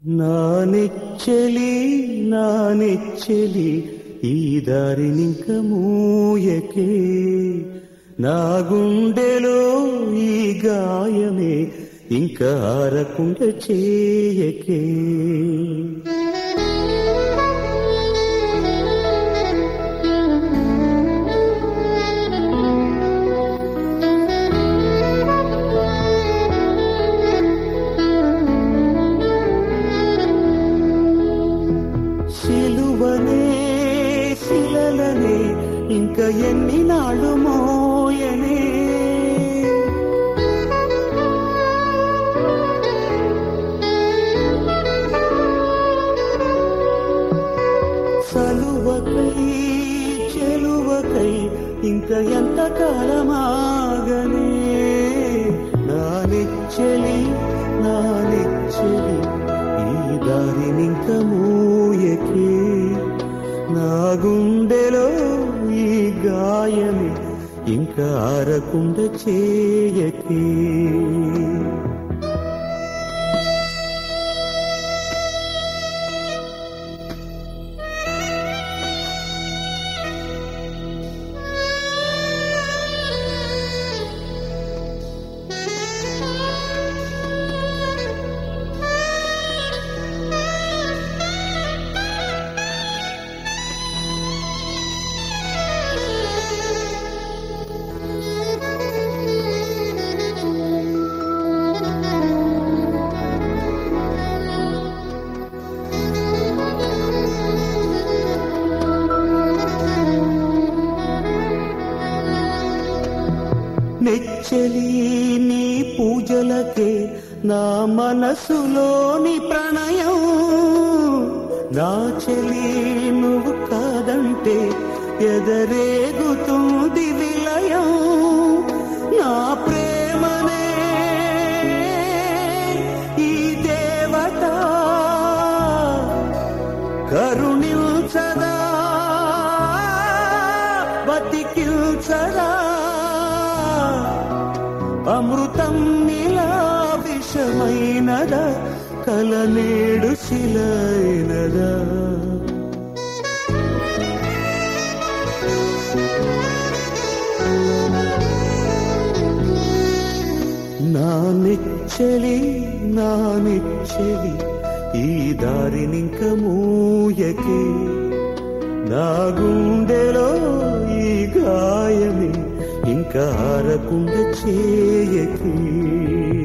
నా నెచ్చెలి నా నెచ్చెలి ఈ దారినింక మూయకే నా గుండెలో ఈ గాయమే ఇంకా ఆరకుండా చేయకే శిలువనే శిలలనే ఇంకా ఎన్ని నాళ్ళు మోయనే సలువకై చెలువకై ఇంకా ఎంత కాలమాగనే నా నెచ్చెలి నా నెచ్చెలి ఈ దారినింక మూయకే నా గుండెలో ఈ గాయమే ఇంకా ఆరకుండా చేయకే నెచ్చలి నీ పూజలకే నా మనసులోని ప్రణయం నా చెలి నువ్వు కాదంటే ఎదరేగుతుంది విలయం నా ప్రేమనే ఈ దేవత కరుణించదా బతికిల్చదా అమృతం నిలా విషమైనదా కలనేడు శిలైనదా నా నిచ్చలి నా నిచ్చలి ఈ దారినింక మూయకే నా గుండెలో ఈ గాయమే ఇంకా ఆరకుండా చేయకే